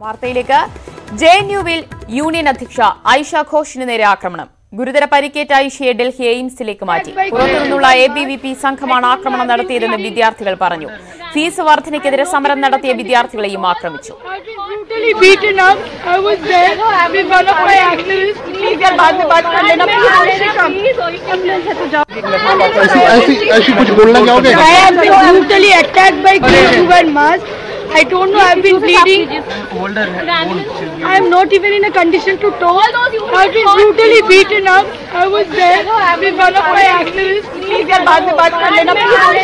വാർത്തയിലേക്ക് J N യുവിൽ union അധ്യക്ഷ ഐഷ ഘോഷിന് നേരെ ആക്രമണം ഗുരുതര പരിക്കേറ്റ ഐഷയെ ഡൽഹി എയിംസിലേക്ക് മാറ്റി പുറത്തുനിന്നുള്ള എ ബി വി പി സംഘമാണ് ആക്രമണം നടത്തിയതെന്ന് വിദ്യാർത്ഥികൾ പറഞ്ഞു ഫീസ് വർധനയ്ക്കെതിരെ സമരം നടത്തിയ വിദ്യാർത്ഥികളെയും ആക്രമിച്ചു I've been brutally beaten up. I was there with one of my activists. Please यार बाद में बात कर लेना ऐसी ऐसी ऐसी कुछ बोलना चाहोगे I have been brutally attacked by kids who wear masks. I don't know. I've been bleeding. I am not even in a condition to talk. I've been brutally beaten up. I was there with one of my activists. Please यार बाद में बात कर लेना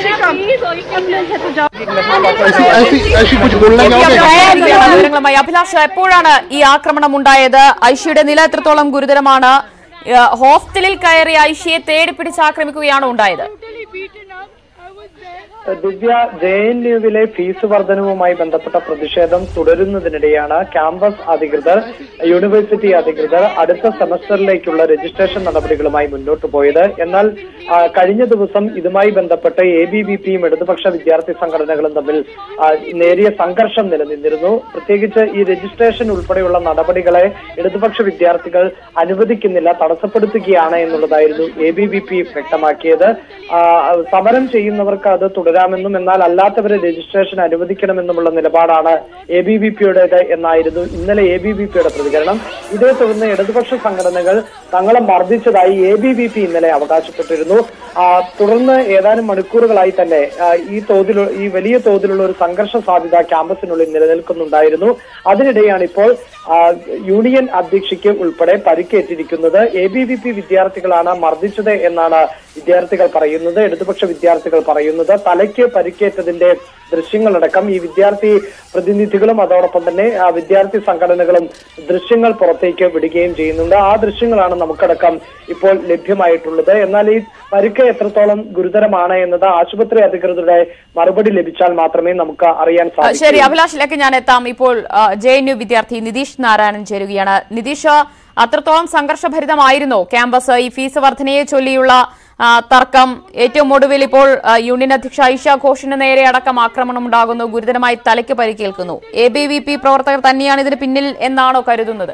ऐसी ऐसी ऐसी कुछ बोलना चाहोगे വിവരങ്ങളുമായി അഭിലാഷ് എപ്പോഴാണ് ഈ ആക്രമണം ഉണ്ടായത് ഐഷയുടെ നില എത്രത്തോളം ഗുരുതരമാണ് ഏഹ് ഹോസ്റ്റലിൽ കയറി ഐഷയെ തേടിപ്പിടിച്ച് ആക്രമിക്കുകയാണോ ഉണ്ടായത് brutally beaten up. I was there. Divya J N യുവിലെ ഫീസ് വർധനവുമായി ബന്ധപ്പെട്ട പ്രതിഷേധം തുടരുന്നതിനിടെയാണ് ക്യാമ്പസ് അധികൃതർ യൂണിവേഴ്സിറ്റി അധികൃതർ അടുത്ത സെമസ്റ്ററിലേക്കുള്ള രജിസ്ട്രേഷൻ നടപടികളുമായി മുന്നോട്ട് പോയത് എന്നാൽ ആ, കഴിഞ്ഞ ദിവസം ഇതുമായി ബന്ധപ്പെട്ട് എ ബി വി പിയും ഇടതുപക്ഷ വിദ്യാർത്ഥി സംഘടനകളും തമ്മിൽ ആ, നേരിയ സംഘർഷം നിലനിന്നിരുന്നു പ്രത്യേകിച്ച് ഈ രജിസ്ട്രേഷൻ ഉൾപ്പെടെയുള്ള നടപടികളെ ഇടതുപക്ഷ വിദ്യാർത്ഥികൾ അനുവദിക്കുന്നില്ല തടസ്സപ്പെടുത്തുകയാണ് എന്നുള്ളതായിരുന്നു എ ബി വി പി വ്യക്തമാക്കിയത് ആ, സമരം ചെയ്യുന്നവർക്ക് അത് തുടരാമെന്നും എന്നാൽ അല്ലാത്തവരെ രജിസ്ട്രേഷൻ അനുവദിക്കണമെന്നുമുള്ള നിലപാടാണ് എ ബി വി പിയുടേത് എന്നായിരുന്നു ഇന്നലെ എ ബി വി പിയുടെ പ്രതികരണം ഇതേ തുടർന്ന് ഇടതുപക്ഷ സംഘടനകൾ തങ്ങളെ മർദ്ദിച്ചതായി എ ബി വി പി ഇന്നലെ അവകാശപ്പെട്ടിരുന്നു ആ, തുടർന്ന് ഏതാനും മണിക്കൂറുകളായി തന്നെ ആ, ഈ തോതിൽ ഈ വലിയ തോതിലുള്ള ഒരു സംഘർഷ സാധ്യത ക്യാമ്പസിനുള്ളിൽ നിലനിൽക്കുന്നുണ്ടായിരുന്നു അതിനിടെയാണ് ഇപ്പോൾ ആ, യൂണിയൻ അധ്യക്ഷയ്ക്ക് ഉൾപ്പെടെ പരിക്കേറ്റിരിക്കുന്നത് എ ബി വി പി വിദ്യാർത്ഥികളാണ് മർദ്ദിച്ചത് എന്നാണ് വിദ്യാർത്ഥികൾ പറയുന്നത് ഇടതുപക്ഷ വിദ്യാർത്ഥികൾ പറയുന്നത് തലയ്ക്ക് പരിക്കേറ്റതിന്റെ ദൃശ്യങ്ങളടക്കം ഈ വിദ്യാർത്ഥി പ്രതിനിധികളും അതോടൊപ്പം തന്നെ ആ, വിദ്യാർത്ഥി സംഘടനകളും ദൃശ്യങ്ങൾ പുറത്തേക്ക് വിടുകയും ചെയ്യുന്നുണ്ട് ആ ദൃശ്യങ്ങളാണ് നമുക്കടക്കം ഇപ്പോൾ ലഭ്യമായിട്ടുള്ളത് എന്നാൽ ഈ പരിക്ക് എത്രത്തോളം ഗുരുതരമാണ് എന്നത് ആശുപത്രി അധികൃതരുടെ മറുപടി ലഭിച്ചാൽ മാത്രമേ നമുക്ക് അറിയാൻ ആ, സാധിക്കൂ ശരി അഭിലാഷിലേക്ക് ഞാൻ എത്താം ഇപ്പോൾ ജെ എൻ യു വിദ്യാർത്ഥി നിതീഷ് നാരായണൻ ചേരുകയാണ് നിതീഷ് അത്രത്തോളം സംഘർഷഭരിതമായിരുന്നോ ക്യാമ്പസ് ഈ ഫീസ് വർധനയെ ചൊല്ലിയുള്ള ആ, തർക്കം ഏറ്റവും ഒടുവിൽ ഇപ്പോൾ ആ, യൂണിയൻ അധ്യക്ഷ ഐഷ ഘോഷിന് നേരെ അടക്കം ആക്രമണം ഉണ്ടാകുന്നു ഗുരുതരമായി തലയ്ക്ക് പരിക്കേൽക്കുന്നു എ ബി വി പി പ്രവർത്തകർ തന്നെയാണ് ഇതിന് പിന്നിൽ എന്നാണോ കരുതുന്നത്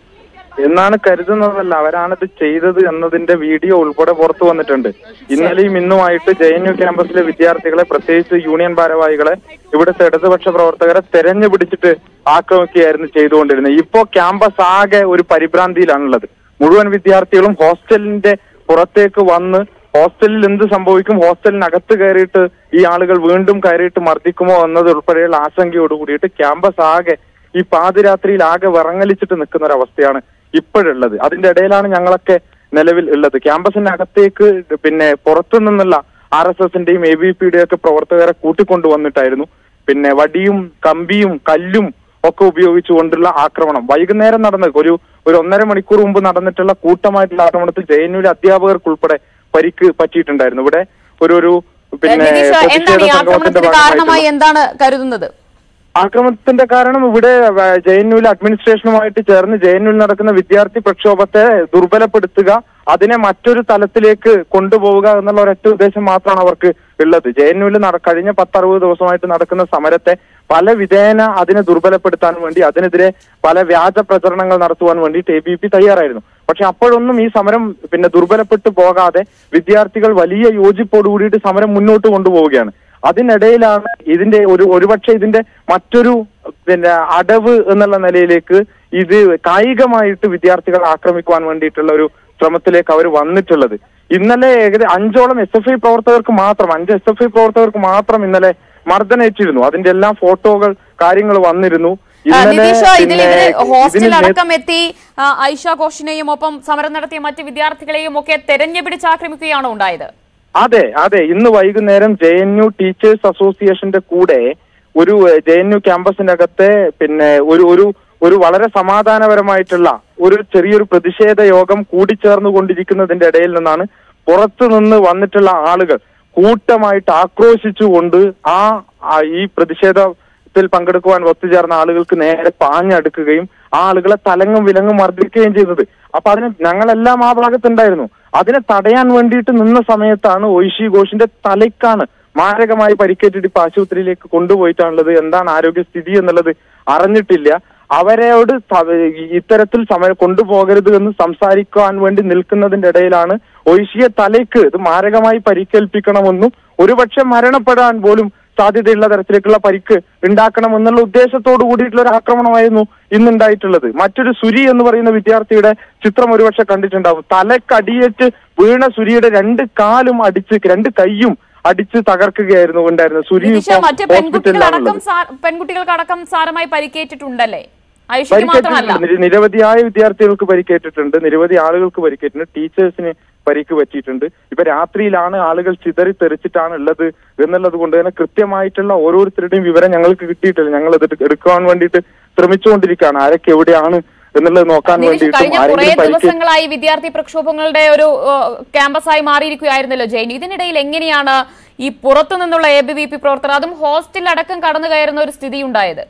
എന്നാണ് കരുതുന്നതല്ല അവരാണിത് ചെയ്തത് എന്നതിന്റെ വീഡിയോ ഉൾപ്പെടെ പുറത്തു വന്നിട്ടുണ്ട് ഇന്നലെയും ഇന്നുമായിട്ട് ജെ എൻ യു ക്യാമ്പസിലെ വിദ്യാർത്ഥികളെ പ്രത്യേകിച്ച് യൂണിയൻ ഭാരവാഹികളെ ഇവിടുത്തെ ഇടതുപക്ഷ പ്രവർത്തകരെ തെരഞ്ഞു പിടിച്ചിട്ട് ആക്രമിക്കുകയായിരുന്നു ചെയ്തുകൊണ്ടിരുന്നത് ഇപ്പോ ക്യാമ്പസ് ആകെ ഒരു പരിഭ്രാന്തിയിലാണുള്ളത് മുഴുവൻ വിദ്യാർത്ഥികളും ഹോസ്റ്റലിന്റെ പുറത്തേക്ക് വന്ന് ഹോസ്റ്റലിൽ എന്ത് സംഭവിക്കും ഹോസ്റ്റലിനകത്ത് കയറിയിട്ട് ഈ ആളുകൾ വീണ്ടും കയറിയിട്ട് മർദ്ദിക്കുമോ എന്നത് ഉൾപ്പെടെയുള്ള ആശങ്കയോട് കൂടിയിട്ട് ക്യാമ്പസ് ആകെ ഈ പാതിരാത്രിയിൽ ആകെ വിറങ്ങലിച്ചിട്ട് നിൽക്കുന്ന ഒരു അവസ്ഥയാണ് ഇപ്പോഴുള്ളത് അതിന്റെ ഇടയിലാണ് ഞങ്ങളൊക്കെ നിലവിൽ ഉള്ളത് ക്യാമ്പസിനകത്തേക്ക് പിന്നെ പുറത്തു നിന്നുള്ള ആർ എസ് എസിന്റെയും എ ബി പിയുടെയും ഒക്കെ പ്രവർത്തകരെ കൂട്ടിക്കൊണ്ടുവന്നിട്ടായിരുന്നു പിന്നെ വടിയും കമ്പിയും കല്ലും ഒക്കെ ഉപയോഗിച്ചുകൊണ്ടുള്ള ആക്രമണം വൈകുന്നേരം നടന്ന ഒരു ഒരു ഒന്നര മണിക്കൂർ മുമ്പ് നടന്നിട്ടുള്ള കൂട്ടമായിട്ടുള്ള ആക്രമണത്തിൽ ജെ എൻ യുവിലെ അധ്യാപകർക്ക് പരിക്ക് പറ്റിയിട്ടുണ്ടായിരുന്നു ഇവിടെ ഒരു ഒരു പിന്നെ നിതീഷ് എന്താണ് ഈ പ്രതിഷേധ സംഗമത്തിന്റെ ആക്രമണത്തിന് ഭാഗമായിട്ടുള്ള കാരണമായി എന്താണ് കരുതുന്നത് ആക്രമണത്തിന്റെ കാരണം ഇവിടെ ജെ എൻ യുവിൽ അഡ്മിനിസ്ട്രേഷനുമായിട്ട് ചേർന്ന് ജെ എൻ യുവിൽ നടക്കുന്ന വിദ്യാർത്ഥി പ്രക്ഷോഭത്തെ ദുർബലപ്പെടുത്തുക അതിനെ മറ്റൊരു തലത്തിലേക്ക് കൊണ്ടുപോവുക എന്നുള്ള ഒരൊറ്റ ഉദ്ദേശം മാത്രമാണ് അവർക്ക് ഉള്ളത് ജെ എൻ യുവിൽ കഴിഞ്ഞ പത്തറുപത് ദിവസമായിട്ട് നടക്കുന്ന സമരത്തെ പല വിധേന അതിനെ ദുർബലപ്പെടുത്താൻ വേണ്ടി അതിനെതിരെ പല വ്യാജ പ്രചരണങ്ങൾ നടത്തുവാൻ വേണ്ടിയിട്ട് എ ബി പി തയ്യാറായിരുന്നു പക്ഷെ അപ്പോഴൊന്നും ഈ സമരം പിന്നെ ദുർബലപ്പെട്ടു പോകാതെ വിദ്യാർത്ഥികൾ വലിയ യോജിപ്പോടു കൂടിയിട്ട് സമരം മുന്നോട്ട് കൊണ്ടുപോവുകയാണ് അതിനിടയിലാണ് ഇതിന്റെ ഒരു ഒരുപക്ഷെ ഇതിന്റെ മറ്റൊരു പിന്നെ അടവ് എന്നുള്ള നിലയിലേക്ക് ഇത് കായികമായിട്ട് വിദ്യാർത്ഥികളെ ആക്രമിക്കുവാൻ വേണ്ടിയിട്ടുള്ള ഒരു ശ്രമത്തിലേക്ക് അവർ വന്നിട്ടുള്ളത് ഇന്നലെ ഏകദേശം അഞ്ചോളം എസ് എഫ് ഐ പ്രവർത്തകർക്ക് മാത്രം അഞ്ച് എസ് എഫ് ഐ പ്രവർത്തകർക്ക് മാത്രം ഇന്നലെ മർദ്ദനേറ്റിരുന്നു അതിന്റെ എല്ലാം ഫോട്ടോകൾ കാര്യങ്ങൾ വന്നിരുന്നു ആ, നിതീഷ് ഇതിൽ പിന്നെ ഇവര് ഹോസ്റ്റൽ ഇതിന് നേ- അടക്കം എത്തി ആ, ഐഷ ഘോഷിനെയും ഒപ്പം സമരം നടത്തിയ മറ്റ് വിദ്യാർത്ഥികളെയും ഒക്കെ തെരഞ്ഞു പിടിച്ച് ആക്രമിക്കുകയാണോ ഉണ്ടായത് അതെ അതെ ഇന്ന് വൈകുന്നേരം ജെ എൻ യു ടീച്ചേഴ്സ് അസോസിയേഷന്റെ കൂടെ ഒരു ജെ എൻ യു ക്യാമ്പസിനകത്തെ പിന്നെ ഒരു ഒരു ഒരു വളരെ സമാധാനപരമായിട്ടുള്ള ഒരു ചെറിയൊരു പ്രതിഷേധ യോഗം കൂടിച്ചേർന്നു കൊണ്ടിരിക്കുന്നതിന്റെ ഇടയിൽ നിന്നാണ് പുറത്തു നിന്ന് വന്നിട്ടുള്ള ആളുകൾ കൂട്ടമായിട്ട് ആക്രോശിച്ചുകൊണ്ട് ആ ആ ഈ പ്രതിഷേധത്തിൽ പങ്കെടുക്കുവാൻ ഒത്തുചേർന്ന ആളുകൾക്ക് നേരെ പാഞ്ഞടുക്കുകയും ആ ആളുകളെ തലങ്ങും വിലങ്ങും മർദ്ദിക്കുകയും ചെയ്തത് അപ്പൊ അതിന് ഞങ്ങളെല്ലാം ആ ഭാഗത്തുണ്ടായിരുന്നു അതിനെ തടയാൻ വേണ്ടിയിട്ട് നിന്ന സമയത്താണ് ঐഷി ഘോഷിന്റെ തലയ്ക്കാണ് മാരകമായി പരിക്കേറ്റിട്ട് ഇപ്പൊ ആശുപത്രിയിലേക്ക് കൊണ്ടുപോയിട്ടാണുള്ളത് എന്താണ് ആരോഗ്യസ്ഥിതി എന്നുള്ളത് അറിഞ്ഞിട്ടില്ല അവരോട് സ- ഇത്തരത്തിൽ സമയം കൊണ്ടുപോകരുത് എന്ന് സംസാരിക്കാൻ വേണ്ടി നിൽക്കുന്നതിന്റെ ഇടയിലാണ് ഒയ്ഷിയെ തലയ്ക്ക് ഇത് മാരകമായി പരിക്കേൽപ്പിക്കണമെന്നും ഒരുപക്ഷെ മരണപ്പെടാൻ പോലും സാധ്യതയുള്ള തരത്തിലേക്കുള്ള പരിക്ക് ഉണ്ടാക്കണമെന്നുള്ള ഉദ്ദേശത്തോടു കൂടിയിട്ടുള്ള ഒരു ആക്രമണമായിരുന്നു ഇന്നുണ്ടായിട്ടുള്ളത് മറ്റൊരു സുരി എന്ന് പറയുന്ന വിദ്യാർത്ഥിയുടെ ചിത്രം ഒരുപക്ഷെ കണ്ടിട്ടുണ്ടാവും തലക്കടിയേറ്റ് വീണ സുരിയുടെ രണ്ട് കാലും അടിച്ച് രണ്ട് കൈയും അടിച്ച് തകർക്കുകയായിരുന്നു ഉണ്ടായിരുന്നത് സുരി നിതീഷ ഇപ്പോൾ മറ്റ് പെൺകുട്ടികളടക്കം ഹോസ്പിറ്റലിലാണുള്ളത് സാ- പെൺകുട്ടികൾക്കടക്കം സാരമായി പരിക്കേറ്റിട്ടുണ്ടല്ലേ ഐഷിക്ക് മാത്രമല്ല പരിക്കേറ്റിട്ടുണ്ട് നിര- നിരവധിയായ വിദ്യാർത്ഥികൾക്ക് പരിക്കേറ്റിട്ടുണ്ട് നിരവധി ആളുകൾക്ക് പരിക്കേറ്റിട്ടുണ്ട് ടീച്ചേഴ്സിന് പരിക്ക് പറ്റിയിട്ടുണ്ട് ഇപ്പൊ രാത്രിയിലാണ് ആളുകൾ ചിതറി തെറിച്ചിട്ടാണ് ഉള്ളത് എന്നുള്ളത് കൊണ്ട് തന്നെ കൃത്യമായിട്ടുള്ള ഓരോരുത്തരുടെയും വിവരം ഞങ്ങൾക്ക് കിട്ടിയിട്ടില്ല ഞങ്ങൾ ഇത് എടുക്കാൻ വേണ്ടിയിട്ട് ശ്രമിച്ചുകൊണ്ടിരിക്കുകയാണ് ആരൊക്കെ എവിടെയാണ് എന്നുള്ളത് നോക്കാൻ നിതീഷ് വേണ്ടിയിട്ടും കഴിഞ്ഞ കുറെ ആരെങ്കിലും പരിക്ക് ദിവസങ്ങളായി വിദ്യാർത്ഥി പ്രക്ഷോഭങ്ങളുടെ ഒരു ഏഹ്, ക്യാമ്പസായി മാറിയിരിക്കുകയായിരുന്നല്ലോ ജയിൻ ഇതിനിടയിൽ എങ്ങനെയാണ് ഈ പുറത്തു നിന്നുള്ള എ ബി വി പി പ്രവർത്തകർ അതും ഹോസ്റ്റലിലടക്കം കടന്നു കയറുന്ന ഒരു സ്ഥിതി ഉണ്ടായത്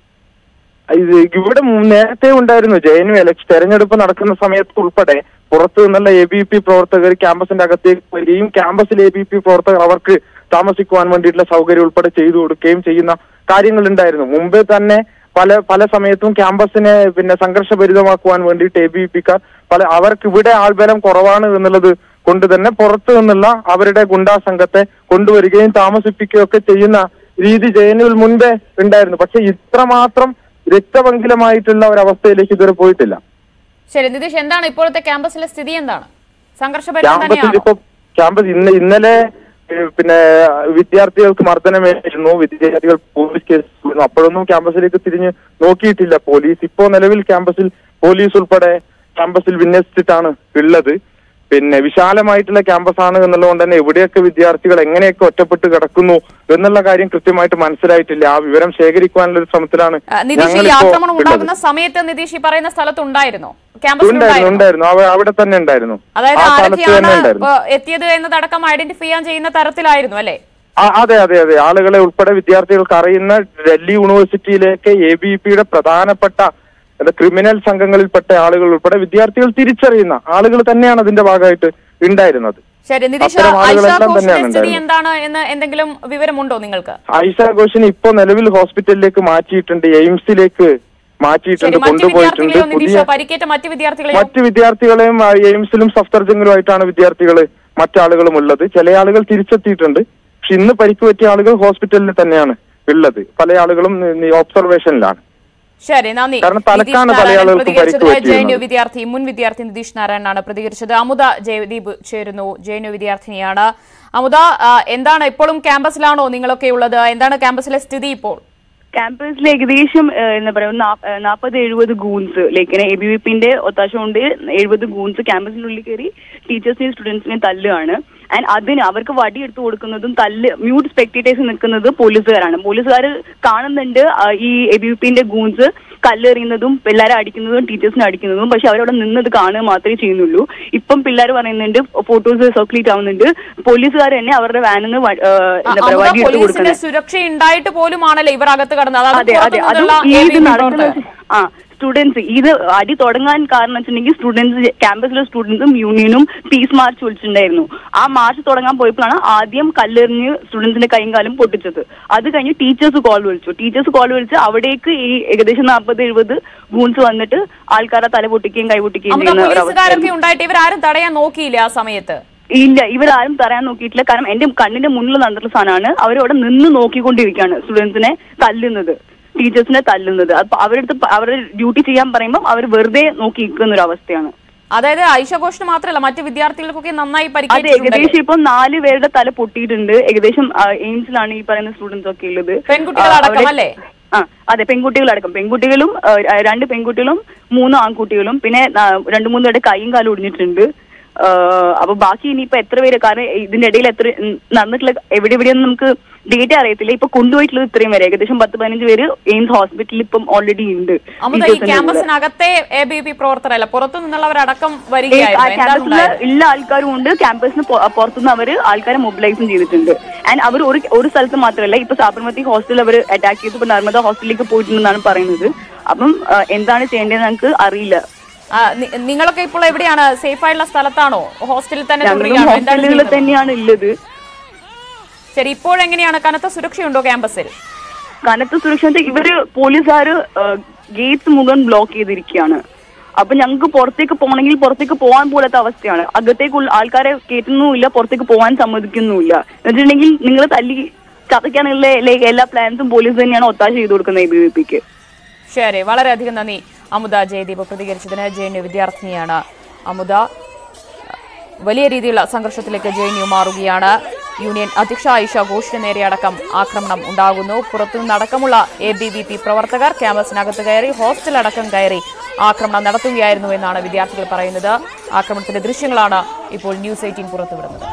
ഇത് ഇവിടെ മു- നേരത്തെ ഉണ്ടായിരുന്നു ജെ എൻ യു എലക്ഷൻ തെരഞ്ഞെടുപ്പ് നടക്കുന്ന സമയത്ത് ഉൾപ്പെടെ പുറത്തു നിന്നുള്ള എ ബി പി പ്രവർത്തകർ ക്യാമ്പസിന്റെ അകത്തേക്ക് വരികയും ക്യാമ്പസിലെ എ ബി പി പ്രവർത്തകർ അവർക്ക് താമസിക്കുവാൻ വേണ്ടിയിട്ടുള്ള സൗകര്യം ഉൾപ്പെടെ ചെയ്തു കൊടുക്കുകയും ചെയ്യുന്ന കാര്യങ്ങൾ ഉണ്ടായിരുന്നു മുമ്പ് തന്നെ പല പല സമയത്തും ക്യാമ്പസിനെ പിന്നെ സംഘർഷഭരിതമാക്കുവാൻ വേണ്ടിയിട്ട് എ ബി പിക്കാർ പല അവർക്ക് ഇവിടെ ആൾബലം കുറവാണ് എന്നുള്ളത് കൊണ്ട് തന്നെ പുറത്തു നിന്നുള്ള അവരുടെ ഗുണ്ടാ സംഘത്തെ കൊണ്ടുവരികയും താമസിപ്പിക്കുകയും ഒക്കെ ചെയ്യുന്ന രീതി ജയനുവിൽ മുൻപേ ഉണ്ടായിരുന്നു പക്ഷെ ഇത്രമാത്രം രക്തപങ്കിലമായിട്ടുള്ള ഒരവസ്ഥയിലേക്ക് ഇതുവരെ പോയിട്ടില്ല ശരി നിതീഷ് എന്താണ് ഇപ്പോഴത്തെ ക്യാമ്പസിലെ സ്ഥിതി എന്താണ് സംഘർഷഭരിതം ക്യാമ്പസിൽ തന്നെയാണോ ഇപ്പൊ ക്യാമ്പസ് ഇന്ന് ഇന്നലെ ഏഹ്, പിന്നെ വിദ്യാർത്ഥികൾക്ക് മർദ്ദനമേറ്റിരുന്നു വിദ്യാർത്ഥികൾ പോലീസ് കേസ് കൊടുക്കുന്നു. അപ്പോഴൊന്നും ക്യാമ്പസിലേക്ക് തിരിഞ്ഞ് നോക്കിയിട്ടില്ല പോലീസ് ഇപ്പോ നിലവിൽ ക്യാമ്പസിൽ പോലീസ് ഉൾപ്പെടെ ക്യാമ്പസിൽ വിന്യസിച്ചിട്ടാണ് ഉള്ളത് പിന്നെ വിശാലമായിട്ടുള്ള ക്യാമ്പസ് ആണ് എന്നുള്ളതുകൊണ്ട് തന്നെ എവിടെയൊക്കെ വിദ്യാർത്ഥികൾ എങ്ങനെയൊക്കെ ഒറ്റപ്പെട്ട് കിടക്കുന്നു എന്നുള്ള കാര്യം കൃത്യമായിട്ട് മനസ്സിലായിട്ടില്ല ആ വിവരം ശേഖരിക്കുവാനുള്ള ഒരു ശ്രമത്തിലാണ് ആ, നിതീഷ് ഈ ഞങ്ങളിപ്പോ ആക്രമണം ഉള്ളത്. ഉണ്ടാകുന്ന സമയത്ത് നിതീഷ് ഈ പറയുന്ന സ്ഥലത്ത് ഉണ്ടായിരുന്നോ ഉണ്ടായിരുന്നു ക്യാമ്പസിലുണ്ടായിരുന്നോ ഉണ്ടായിരുന്നു അവ- അവിടെ തന്നെ ഉണ്ടായിരുന്നു അതായത് ആ സ്ഥലത്ത് ആരൊക്കെയാണ് തന്നെ ഉണ്ടായിരുന്നു ഇപ്പൊ എത്തിയത് എന്നതടക്കം ഐഡന്റിഫൈ ചെയ്യാൻ ചെയ്യുന്ന തരത്തിലായിരുന്നു അല്ലേ ആ, അതെ അതെ അതെ ആളുകളെ ഉൾപ്പെടെ വിദ്യാർത്ഥികൾക്ക് അറിയുന്ന ഡൽഹി യൂണിവേഴ്സിറ്റിയിലേക്ക് എ ബി പിയുടെ പ്രധാനപ്പെട്ട എന്താ, ക്രിമിനൽ സംഘങ്ങളിൽപ്പെട്ട ആളുകൾ ഉൾപ്പെടെ വിദ്യാർത്ഥികൾ തിരിച്ചറിയുന്ന ആളുകൾ തന്നെയാണ് അതിന്റെ ഭാഗമായിട്ട് ഉണ്ടായിരുന്നത് ശരി നിതീഷ് അത്തരം ഐഷ ആളുകളെല്ലാം ഘോഷിന്റെ തന്നെയാണ് സ്ഥിതി ഉണ്ടായിരുന്നത്. എന്താണ് എന്ന് എന്തെങ്കിലും വിവരമുണ്ടോ നിങ്ങൾക്ക് ഐഷ ഘോഷിനെ ഇപ്പോ നിലവിൽ ഹോസ്പിറ്റലിലേക്ക് മാറ്റിയിട്ടുണ്ട് എയിംസിലേക്ക് ശരി മാറ്റിയിട്ടുണ്ട് മറ്റു കൊണ്ടുപോയിട്ടുണ്ട് വിദ്യാർത്ഥികളെയോ നിതീഷ് പുതിയ പരിക്കേറ്റ മറ്റു വിദ്യാർത്ഥികളെയോ മറ്റു വിദ്യാർത്ഥികളെയും ആ, എയിംസിലും സഫ്തർജംഗിലുമായിട്ടാണ് വിദ്യാർത്ഥികൾ മറ്റാളുകളും ഉള്ളത് ചില ആളുകൾ തിരിച്ചെത്തിയിട്ടുണ്ട് പക്ഷെ ഇന്ന് പരിക്ക് പറ്റിയ ആളുകൾ ഹോസ്പിറ്റലിൽ തന്നെയാണ് ഉള്ളത് പല ആളുകളും ഒബ്സർവേഷനിലാണ് ശരി നന്ദി കാരണം തലക്കാണ് നിതീഷ് പല നാരായണൻ ആളുകൾക്കും പ്രതികരിച്ചത് പരിക്ക് ജെ പറ്റിയിരുന്നത്. വിദ്യാർത്ഥി മുൻ വിദ്യാർത്ഥി നിതീഷ് നാരായണനാണ് പ്രതികരിച്ചത് അമുദ ജയദീപ് ചേരുന്നു ജെ വിദ്യാർത്ഥിനിയാണ് അമുദ ആ, എന്താണ് ഇപ്പോഴും ക്യാമ്പസിലാണോ നിങ്ങളൊക്കെ ഉള്ളത് എന്താണ് ക്യാമ്പസിലെ സ്ഥിതി ഇപ്പോൾ ക്യാമ്പസിൽ ഏകദേശം ഏഹ്, എന്താ പറയാ നാൽപ്പത് എഴുപത് goons like A B V പിന്റെ ഒത്താശ കൊണ്ട് എഴുപത് ഗൂൺസ് ക്യാമ്പസിനുള്ളിൽ കയറി ടീച്ചേഴ്സിനെയും സ്റ്റുഡൻസിനെയും തല്ലുകയാണ് ആൻഡ് അതിന് അവർക്ക് വടി എടുത്തു കൊടുക്കുന്നതും തല്ല് മ്യൂട്ട് സ്പെക്ടേറ്റേഴ്സ് നിൽക്കുന്നത് പോലീസുകാരാണ് പോലീസുകാർ കാണുന്നുണ്ട് ആ, ഈ എ ബി വി പിന്റെ ഗൂൺസ് കല്ലെറിയുന്നതും പിള്ളേരെ അടിക്കുന്നതും ടീച്ചേഴ്സിനെ അടിക്കുന്നതും പക്ഷെ അവരവിടെ നിന്നത് കാണുക മാത്രമേ ചെയ്യുന്നുള്ളൂ ഇപ്പം പിള്ളേർ പറയുന്നുണ്ട് ഫോട്ടോസ് സർക്കുലേറ്റ് ആവുന്നുണ്ട് പോലീസുകാർ തന്നെ അവരുടെ വാനിൽ നിന്ന് വ- ഏഹ്, എന്താ പറയാ അമുദ വടി എടുത്ത് പോലീസിന്റെ കൊടുക്കുന്നത് സുരക്ഷ ഉണ്ടായിട്ട് പോലുമാണല്ലോ ഇവർ അകത്ത് കടന്നത് അതായത് അതെ അതെ അതും പുറത്തുനിന്നുള്ള ഇത് ABP നടക്കുന്ന പ്രവർത്തകർ. ആ സ്റ്റുഡൻസ് ഇത് അടി തുടങ്ങാൻ കാരണം വെച്ചിട്ടുണ്ടെങ്കിൽ സ്റ്റുഡൻസ് ക്യാമ്പസിലെ സ്റ്റുഡൻസും യൂണിയനും പീസ് മാർച്ച് വിളിച്ചിട്ടുണ്ടായിരുന്നു ആ മാർച്ച് തുടങ്ങാൻ പോയപ്പോഴാണ് ആദ്യം കല്ലെറിഞ്ഞ് സ്റ്റുഡൻസിന്റെ കൈയും കാലും പൊട്ടിച്ചത് അത് കഴിഞ്ഞ് ടീച്ചേഴ്സ് കോൾ വിളിച്ചു ടീച്ചേഴ്സ് കോൾ വിളിച്ച് അവിടേക്ക് ഈ ഏകദേശം നാൽപ്പത് എഴുപത് ഗൂൺസ് വന്നിട്ട് ആൾക്കാരെ തല പൊട്ടിക്കുകയും കൈ പൊട്ടിക്കുകയും അമുദ ചെയ്യുന്ന ഒരു പോലീസുകാരൊക്കെ അവസ്ഥയായിരുന്നു. ഉണ്ടായിട്ട് ഇവരാരും തടയാൻ നോക്കിയില്ല ആ സമയത്ത് ഇല്ല ഇവരാരും പറയാൻ നോക്കിയിട്ടില്ല കാരണം എന്റെ കണ്ണിന്റെ മുന്നിൽ നടന്നിട്ടുള്ള സാധനമാണ് അവരവിടെ നിന്ന് നോക്കിക്കൊണ്ടിരിക്കുകയാണ് സ്റ്റുഡൻസിനെ തല്ലുന്നത് ടീച്ചേഴ്സിനെ തല്ലുന്നത് അപ്പൊ അവരടുത്ത് പ- അവരുടെ ഡ്യൂട്ടി ചെയ്യാൻ പറയുമ്പോൾ അവർ വെറുതെ നോക്കി നിൽക്കുന്ന ഒരു അവസ്ഥയാണ് അതായത് ഐഷ ഘോഷിന് മാത്രമല്ല മറ്റു വിദ്യാർത്ഥികൾക്കൊക്കെ നന്നായി അതെ പരിക്കേറ്റിട്ടുണ്ടല്ലോ ഏകദേശം ഇപ്പൊ നാല് പേരുടെ തല പൊട്ടിയിട്ടുണ്ട് ഏകദേശം ആ, എയിംസിലാണ് ഈ പറയുന്ന സ്റ്റുഡൻസ് ഒക്കെ ഉള്ളത് പെൺകുട്ടികളടക്കം ആ, അവിടെ- അല്ലേ? ആ അതെ പെൺകുട്ടികളടക്കം പെൺകുട്ടികളും ആ, രണ്ട് പെൺകുട്ടികളും മൂന്ന് ആൺകുട്ടികളും പിന്നെ ആ, രണ്ട് മൂന്ന് പേരുടെ കൈയും കാലും ഒടിഞ്ഞിട്ടുണ്ട് ആ, അപ്പൊ ബാക്കി ഇനിയിപ്പോ എത്ര പേര് കാരണം ഇതിന്റെ ഇടയിൽ എത്ര ഉം, നടന്നിട്ടുള്ള എവിടെ എവിടെയൊന്നും നമുക്ക് ഡേറ്റ അറിയത്തില്ല ഇപ്പൊ കൊണ്ടുപോയിട്ടുള്ളത് ഇത്രയും പേര് ഏകദേശം പത്ത് പതിനഞ്ച് പേര് എയിംസ് ഹോസ്പിറ്റലിൽ ഇപ്പം ഓൾറെഡി ഉണ്ട് അമുദ ഈ ടീച്ചേഴ്സിന്റെ കൂടെ. ക്യാമ്പസിനകത്തെ എ ബി പി പ്രവർത്തകരല്ല പുറത്തു നിന്നുള്ളവരടക്കം ആ വരികയായിരുന്നു എന്താണ് ക്യാമ്പസിൽ ഉണ്ടായത്? എല്ലാ ആൾക്കാരും ഉണ്ട് ക്യാമ്പസിന് പൊ- പുറത്തുനിന്ന് അവർ ആൾക്കാരെ മൊബിലൈസും ചെയ്തിട്ടുണ്ട് ആൻഡ് അവർ ഒരു ഒരു സ്ഥലത്ത് മാത്രമല്ല ഇപ്പൊ സാബർമതി ഹോസ്റ്റലിൽ അവർ അറ്റാക്ക് ചെയ്തു ഇപ്പൊ നർമ്മദ ഹോസ്റ്റലിലേക്ക് പോയിട്ടുണ്ടെന്നാണ് പറയുന്നത് അപ്പം ആ, എന്താണ് ചെയ്യേണ്ടതെന്ന് ഞങ്ങൾക്ക് അറിയില്ല ആ, നി- നിങ്ങളൊക്കെ ഇപ്പോൾ എവിടെയാണ് സേഫ് ആയിട്ടുള്ള സ്ഥലത്താണോ ഹോസ്റ്റലിൽ തന്നെ ഞങ്ങളും തുടരുകയാണോ? എന്താണ് ഹോസ്റ്റലുകളിൽ ചെയ്യുന്നത്? തന്നെയാണ് ഉള്ളത് ശരി ഇപ്പോഴെങ്ങനെയാണ് കനത്ത സുരക്ഷയുണ്ടോ ക്യാമ്പസിൽ കനത്ത സുരക്ഷ എന്ന് വെച്ചാൽ ഇവര് പോലീസുകാർ ഗേറ്റ്സ് മുഴുവൻ ബ്ലോക്ക് ചെയ്തിരിക്കുകയാണ് അപ്പൊ ഞങ്ങൾക്ക് പുറത്തേക്ക് പോകണമെങ്കിൽ പുറത്തേക്ക് പോകാൻ പോലത്തെ അവസ്ഥയാണ് അകത്തേക്കുള്ള ആൾക്കാരെ കയറ്റുന്നുമില്ല പുറത്തേക്ക് പോകാൻ സമ്മതിക്കുന്നുമില്ല എന്നിട്ടുണ്ടെങ്കിൽ നിങ്ങൾ തല്ലി ചതയ്ക്കാനുള്ള like എല്ലാ പ്ലാൻസും പോലീസ് തന്നെയാണ് ഒത്താശ ചെയ്ത് കൊടുക്കുന്നത് എ ബി വി പിക്ക് ശരി വളരെയധികം നന്ദി അമുദ ജയദീപ് പ്രതികരിച്ചതിന് ജെ എൻ യു വിദ്യാർത്ഥിനിയാണ് അമുദ വലിയ രീതിയിലുള്ള സംഘർഷത്തിലേക്ക് ജെ എൻ യു മാറുകയാണ് യൂണിയൻ അധ്യക്ഷ ആയിഷ ഘോഷിന് നേരെ അടക്കം ആക്രമണം ഉണ്ടാകുന്നു പുറത്തുനിന്നടക്കമുള്ള എ ബി വി പി പ്രവർത്തകർ ക്യാമ്പസിനകത്ത് കയറി ഹോസ്റ്റൽ അടക്കം കയറി ആക്രമണം നടത്തുകയായിരുന്നു എന്നാണ് വിദ്യാർത്ഥികൾ പറയുന്നത് ആക്രമണത്തിന്റെ ദൃശ്യങ്ങളാണ് ഇപ്പോൾ ന്യൂസ് എയ്റ്റീൻ പുറത്തുവിടുന്നത്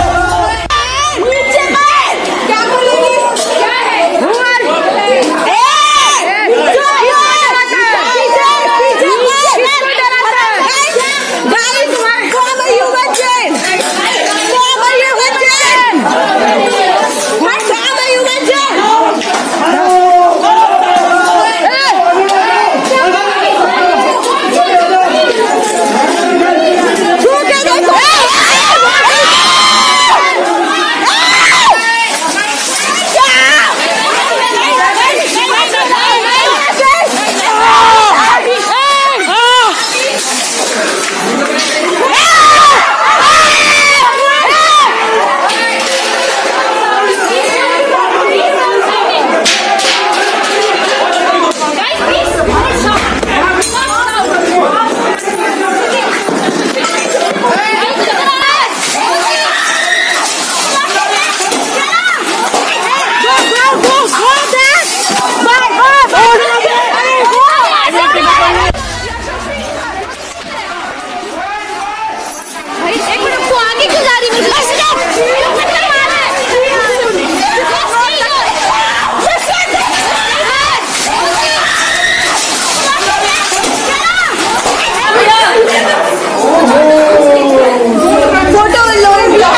एक मिनट तू आगे क्यों जा रही मुझे फोटो लो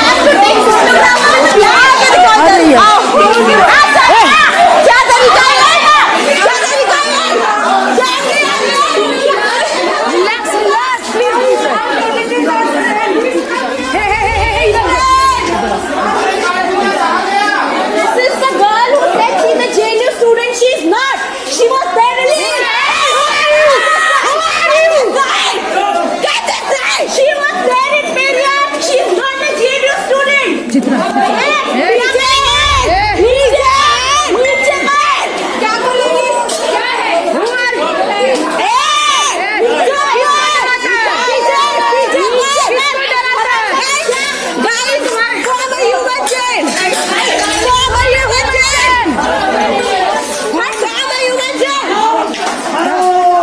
क्या तरीका है क्या तरीका है relax relax This is the girl who said she's a JNU student. She's not. She was there in Who are you? Get this right. She was there in Periyar. She's not a JNU student. Chitra. नीचे नीचे नीचे बैठ क्या बोलोगी क्या है Who are you? Guys, why are you watching? Why are you watching? Why are you watching?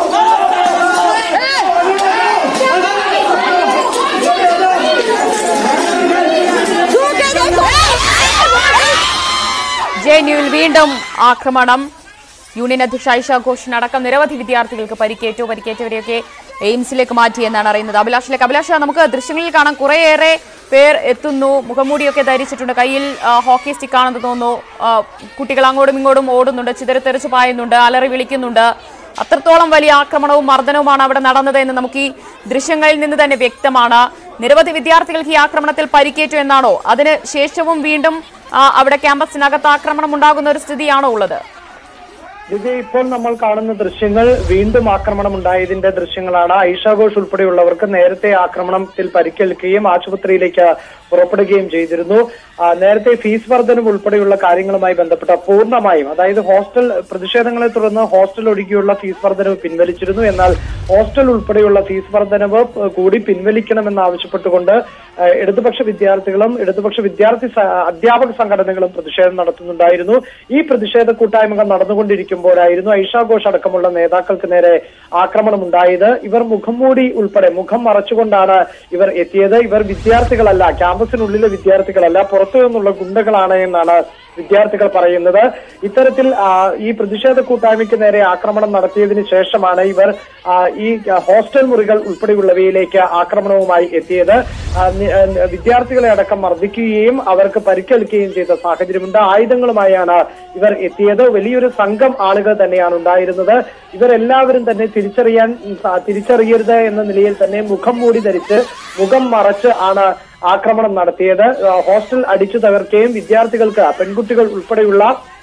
J N യുവിൽ വീണ്ടും ആക്രമണം യൂണിയൻ അധ്യക്ഷ ഐഷ ഘോഷിന് അടക്കം നിരവധി വിദ്യാർത്ഥികൾക്ക് പരിക്കേറ്റു പരിക്കേറ്റവരെയൊക്കെ എയിംസിലേക്ക് മാറ്റി എന്നാണ് അറിയുന്നത് അഭിലാഷിലേക്ക് അഭിലാഷ നമുക്ക് ദൃശ്യങ്ങളിൽ കാണാം കുറേയേറെ പേർ എത്തുന്നു മുഖംമൂടിയൊക്കെ ധരിച്ചിട്ടുണ്ട് കയ്യിൽ ആ, ഹോക്കി സ്റ്റിക്കാണെന്ന് തോന്നുന്നു ആ, കുട്ടികൾ അങ്ങോട്ടും ഇങ്ങോട്ടും ഓടുന്നുണ്ട് ചിതറിത്തെറിച്ച് പായുന്നുണ്ട് അലറി വിളിക്കുന്നുണ്ട് അത്രത്തോളം വലിയ ആക്രമണവും മർദ്ദനവുമാണ് അവിടെ നടന്നത് എന്ന് നമുക്ക് ഈ ദൃശ്യങ്ങളിൽ നിന്ന് തന്നെ വ്യക്തമാണ് നിരവധി വിദ്യാർത്ഥികൾക്ക് ഈ ആക്രമണത്തിൽ പരിക്കേറ്റു എന്നാണോ അതിന് ശേഷവും വീണ്ടും ആ, അവിടെ ക്യാമ്പസിനകത്ത് ആക്രമണം ഉണ്ടാകുന്ന ഒരു സ്ഥിതിയാണോ ഉള്ളത് വിജയ് ഇപ്പോൾ നമ്മൾ കാണുന്ന ദൃശ്യങ്ങൾ വീണ്ടും ആക്രമണം ഉണ്ടായതിന്റെ ദൃശ്യങ്ങളാണ് ഐഷ ഘോഷ് ഉൾപ്പെടെയുള്ളവർക്ക് നേരത്തെ ആക്രമണത്തിൽ പരിക്കേൽക്കുകയും ആശുപത്രിയിലേക്ക് പുറപ്പെടുകയും ചെയ്തിരുന്നു ആ, നേരത്തെ ഫീസ് വർധനം ഉൾപ്പെടെയുള്ള കാര്യങ്ങളുമായി ബന്ധപ്പെട്ട പൂർണ്ണമായും അതായത് ഹോസ്റ്റൽ പ്രതിഷേധങ്ങളെ തുടർന്ന് ഹോസ്റ്റൽ ഒഴികെയുള്ള ഫീസ് വർധനവ് പിൻവലിച്ചിരുന്നു എന്നാൽ ഹോസ്റ്റൽ ഉൾപ്പെടെയുള്ള ഫീസ് വർധനവ് കൂടി പിൻവലിക്കണമെന്ന് ആവശ്യപ്പെട്ടുകൊണ്ട് ആ, ഇടതുപക്ഷ വിദ്യാർത്ഥികളും ഇടതുപക്ഷ വിദ്യാർത്ഥി സ- അധ്യാപക സംഘടനകളും പ്രതിഷേധം നടത്തുന്നുണ്ടായിരുന്നു ഈ പ്രതിഷേധ കൂട്ടായ്മകൾ നടന്നുകൊണ്ടിരിക്കുമ്പോഴായിരുന്നു ഐഷ ഘോഷ് അടക്കമുള്ള നേതാക്കൾക്ക് നേരെ ആക്രമണം ഉണ്ടായത് ഇവർ മുഖം മൂടി ഉൾപ്പെടെ മുഖം മറച്ചുകൊണ്ടാണ് ഇവർ എത്തിയത് ഇവർ വിദ്യാർത്ഥികളല്ല ക്യാമ്പസിനുള്ളിലെ വിദ്യാർത്ഥികളല്ല പുറത്തു നിന്നുള്ള ഗുണ്ടകളാണ് എന്നാണ് വിദ്യാർത്ഥികൾ പറയുന്നത് ഇത്തരത്തിൽ ആ, ഈ പ്രതിഷേധ കൂട്ടായ്മയ്ക്ക് നേരെ ആക്രമണം നടത്തിയതിനു ശേഷമാണ് ഇവർ ആ, ഈ ഹോസ്റ്റൽ മുറികൾ ഉൾപ്പെടെയുള്ളവയിലേക്ക് ആക്രമണവുമായി എത്തിയത് ആ, നി- ആ, വിദ്യാർത്ഥികളെ അടക്കം മർദ്ദിക്കുകയും അവർക്ക് പരിക്കേൽക്കുകയും ചെയ്ത സാഹചര്യമുണ്ട് ആയുധങ്ങളുമായാണ് ഇവർ എത്തിയത് വലിയൊരു സംഘം ആളുകൾ തന്നെയാണ് ഉണ്ടായിരുന്നത് ഇവരെല്ലാവരും തന്നെ തിരിച്ചറിയാൻ സ- തിരിച്ചറിയരുത് എന്ന നിലയിൽ തന്നെ മുഖം മൂടി ധരിച്ച് മുഖം മറച്ച് ആണ് ആക്രമണം നടത്തിയത് ആ, ഹോസ്റ്റൽ അടിച്ചു തകർക്കുകയും വിദ്യാർത്ഥികൾക്ക് പെൺകുട്ടികൾ ഉൾപ്പെടെയുള്ള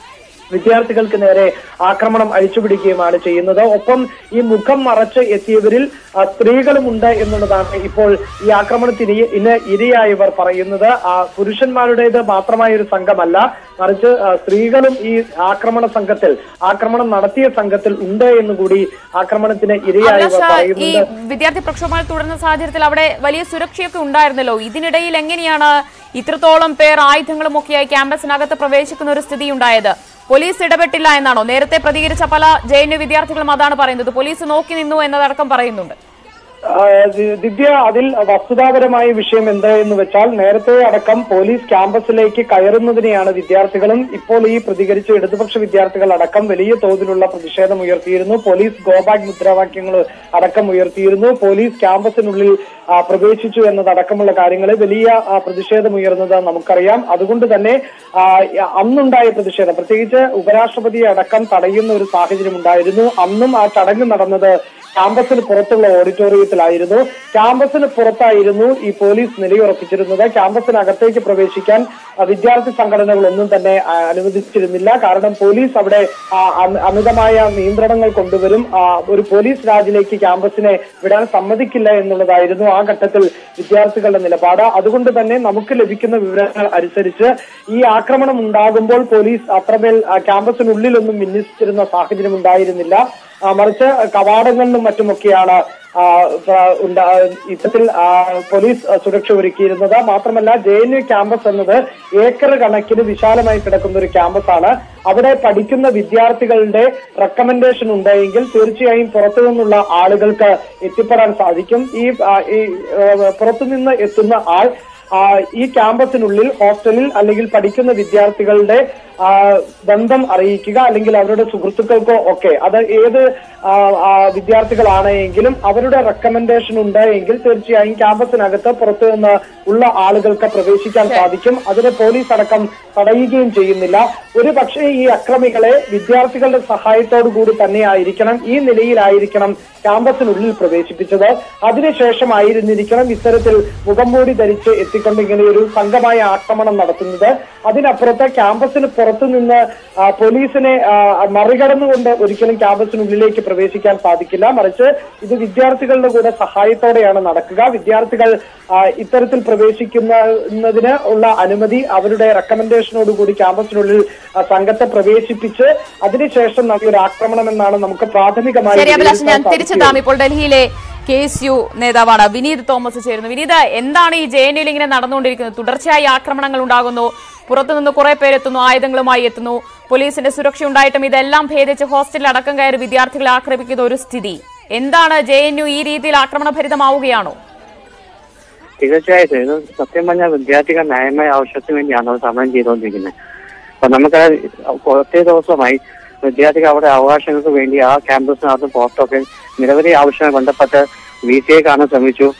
വിദ്യാർത്ഥികൾക്ക് നേരെ ആക്രമണം അഴിച്ചുപിടിക്കുകയുമാണ് ചെയ്യുന്നത് ഒപ്പം ഈ മുഖം മറച്ച് എത്തിയവരിൽ ആ, സ്ത്രീകളുമുണ്ട് എന്നുള്ളതാണ് ഇപ്പോൾ ഈ ആക്രമണത്തിന് ഇന്ന് ഇരയായവർ പറയുന്നത് ആ, പുരുഷന്മാരുടേത് മാത്രമായ ഒരു സംഘമല്ല മറിച്ച് ആ, സ്ത്രീകളും ഈ ആക്രമണ സംഘത്തിൽ ആക്രമണം നടത്തിയ സംഘത്തിൽ ഉണ്ട് എന്നുകൂടി ആക്രമണത്തിന് ഇരയായവർ അഭിലാഷ് ഈ പറയുന്നുണ്ട് വിദ്യാർത്ഥി പ്രക്ഷോഭങ്ങൾ തുടരുന്ന സാഹചര്യത്തിൽ അവിടെ വലിയ സുരക്ഷയൊക്കെ ഉണ്ടായിരുന്നല്ലോ ഇതിനിടയിൽ എങ്ങനെയാണ് ഇത്രത്തോളം പേർ ആയുധങ്ങളും ഒക്കെയായി ക്യാമ്പസിനകത്ത് പ്രവേശിക്കുന്ന ഒരു സ്ഥിതി ഉണ്ടായത് പോലീസ് ഇടപെട്ടില്ല എന്നാണോ നേരത്തെ പ്രതികരിച്ച പല ജെ എൻ യു വിദ്യാർത്ഥികളും അതാണ് പറയുന്നത് പോലീസ് നോക്കി നിന്നു എന്നതടക്കം പറയുന്നുണ്ട് ആ, ദി- ദിവ്യ അതിൽ വസ്തുതാപരമായ വിഷയം എന്താ എന്ന് വെച്ചാൽ നേരത്തെ അടക്കം പോലീസ് ക്യാമ്പസിലേക്ക് കയറുന്നതിനെയാണ് വിദ്യാർത്ഥികളും ഇപ്പോൾ ഈ പ്രതികരിച്ച ഇടതുപക്ഷ വിദ്യാർത്ഥികൾ അടക്കം വലിയ തോതിലുള്ള പ്രതിഷേധം ഉയർത്തിയിരുന്നു പോലീസ് ഗോബാക്ക് മുദ്രാവാക്യങ്ങൾ അടക്കം ഉയർത്തിയിരുന്നു പോലീസ് ക്യാമ്പസിനുള്ളിൽ ആ, പ്രവേശിച്ചു എന്നതടക്കമുള്ള കാര്യങ്ങൾ വലിയ ആ, പ്രതിഷേധം ഉയർന്നത് നമുക്കറിയാം അതുകൊണ്ട് തന്നെ ആ, അന്നുണ്ടായ പ്രതിഷേധം പ്രത്യേകിച്ച് ഉപരാഷ്ട്രപതിയെ അടക്കം തടയുന്ന ഒരു സാഹചര്യം ഉണ്ടായിരുന്നു അന്നും ആ ചടങ്ങ് നടന്നത് ക്യാമ്പസിന് പുറത്തുള്ള ഓഡിറ്റോറിയത്തിലായിരുന്നു ക്യാമ്പസിന് പുറത്തായിരുന്നു ഈ പോലീസ് നിലയുറപ്പിച്ചിരുന്നത് ക്യാമ്പസിനകത്തേക്ക് പ്രവേശിക്കാൻ ആ, വിദ്യാർത്ഥി സംഘടനകളൊന്നും തന്നെ ആ, അനുവദിച്ചിരുന്നില്ല കാരണം പോലീസ് അവിടെ ആ, അമി- അമിതമായ നിയന്ത്രണങ്ങൾ കൊണ്ടുവരും ആ, ഒരു പോലീസ് രാജിലേക്ക് ക്യാമ്പസിനെ വിടാൻ സമ്മതിക്കില്ല എന്നുള്ളതായിരുന്നു ആ ഘട്ടത്തിൽ വിദ്യാർത്ഥികളുടെ നിലപാട് അതുകൊണ്ട് തന്നെ നമുക്ക് ലഭിക്കുന്ന വിവരങ്ങൾ അനുസരിച്ച് ഈ ആക്രമണം ഉണ്ടാകുമ്പോൾ പോലീസ് അത്രമേൽ ആ, ക്യാമ്പസിനുള്ളിലൊന്നും വിന്യസിച്ചിരുന്ന സാഹചര്യം ഉണ്ടായിരുന്നില്ല ആ, മറിച്ച് കവാടങ്ങളിലും മറ്റുമൊക്കെയാണ് ആ, പ- ഉണ്ടാ- ഇത്തരത്തിൽ ആ, പോലീസ് ആ, സുരക്ഷ ഒരുക്കിയിരുന്നത് മാത്രമല്ല ജെ എൻ യു ക്യാമ്പസ് എന്നത് ഏക്കർ കണക്കിന് വിശാലമായി കിടക്കുന്ന ഒരു ക്യാമ്പസാണ് അവിടെ പഠിക്കുന്ന വിദ്യാർത്ഥികളുടെ റെക്കമെൻഡേഷൻ ഉണ്ടെങ്കിൽ തീർച്ചയായും പുറത്തു നിന്നുള്ള ആളുകൾക്ക് എത്തിപ്പെടാൻ സാധിക്കും ഈ ആ, ഈ ആ, പുറത്തുനിന്ന് എത്തുന്ന ആൾ ആ, ഈ ക്യാമ്പസിനുള്ളിൽ ഹോസ്റ്റലിൽ അല്ലെങ്കിൽ പഠിക്കുന്ന വിദ്യാർത്ഥികളുടെ ആ, ബന്ധം അറിയിക്കുക അല്ലെങ്കിൽ അവരുടെ സുഹൃത്തുക്കൾക്കോ ഒക്കെ അത് ഏത് ആ, ആ, വിദ്യാർത്ഥികളാണ് എങ്കിലും അവരുടെ റെക്കമെൻഡേഷൻ ഉണ്ട് എങ്കിൽ തീർച്ചയായും ക്യാമ്പസിനകത്ത് പുറത്തു നിന്ന് ഉള്ള ആളുകൾക്ക് പ്രവേശിക്കാൻ സാധിക്കും അതിനെ പോലീസ് അടക്കം തടയുകയും ചെയ്യുന്നില്ല ഒരു പക്ഷേ ഈ അക്രമികളെ വിദ്യാർത്ഥികളുടെ സഹായത്തോടു കൂടി തന്നെ ആയിരിക്കണം ഈ നിലയിലായിരിക്കണം ക്യാമ്പസിനുള്ളിൽ പ്രവേശിപ്പിച്ചത് അതിനുശേഷമായിരുന്നിരിക്കണം ഇത്തരത്തിൽ മുഖംമൂടി ധരിച്ച് എത്തിക്കൊണ്ട് ഇങ്ങനെ ഒരു സംഘമായ ആക്രമണം നടത്തുന്നത് അതിനപ്പുറത്ത് ക്യാമ്പസിന് പുറത്തു നിന്ന് ആ, പോലീസിനെ ആ, മറികടന്നുകൊണ്ട് ഒരിക്കലും ക്യാമ്പസിനുള്ളിലേക്ക് പ്രവേശിക്കാൻ സാധിക്കില്ല മറിച്ച് ഇത് വിദ്യാർത്ഥികളുടെ കൂടെ സഹായത്തോടെയാണ് നടക്കുക വിദ്യാർത്ഥികൾ ആ, ഇത്തരത്തിൽ പ്രവേശിക്കുന്നതിന് ഉള്ള അനുമതി അവരുടെ റെക്കമെൻഡേഷനോടുകൂടി ക്യാമ്പസിനുള്ളിൽ ആ, സംഘത്തെ പ്രവേശിപ്പിച്ച് അതിനുശേഷം നടത്തിയ ഒരു ആക്രമണം എന്നാണ് നമുക്ക് പ്രാഥമികമായി ശരി അഭിലാഷ് ഞാൻ വിലയിരുത്താൻ തിരിച്ചെത്താം ഇപ്പോൾ ഡൽഹിയിലെ കെ എസ് യു നേതാവാണ് വിനീത് തോമസ് ചേരുന്നു വിനീത് എന്താണ് ഈ ജെ എൻ യുയിൽ ഇങ്ങനെ നടന്നുകൊണ്ടിരിക്കുന്നത് തുടർച്ചയായി ആക്രമണങ്ങൾ ഉണ്ടാകുന്നു പുറത്തുനിന്ന് കുറെ പേരെത്തുന്നു ആയുധങ്ങളുമായി എത്തുന്നു പോലീസിന്റെ സുരക്ഷ ഉണ്ടായിട്ടും ഇതെല്ലാം ഭേദിച്ച് ഹോസ്റ്റലിൽ അടക്കം കയറി വിദ്യാർത്ഥികളെ ആക്രമിക്കുന്ന ഒരു സ്ഥിതി എന്താണ് ജെ എൻ യു ഈ രീതിയിൽ ആക്രമണഭരിതമാവുകയാണോ തീർച്ചയായിട്ടും ഇത് സത്യം പറഞ്ഞാൽ വിദ്യാർത്ഥികൾ ന്യായമായ ആവശ്യത്തിന് വേണ്ടിയാണ് അവർ സമരം ചെയ്തുകൊണ്ടിരിക്കുന്നത് അപ്പൊ നമുക്ക് കുറച്ചേ ദിവസമായി വിദ്യാർത്ഥികൾ അവരുടെ അവകാശങ്ങൾക്ക് വേണ്ടി ആ ക്യാമ്പസിനകത്ത് പുറത്തൊക്കെ നിരവധി ആവശ്യങ്ങൾ ബന്ധപ്പെട്ട് വി സി ഐ കാണാൻ ശ്രമിച്ചു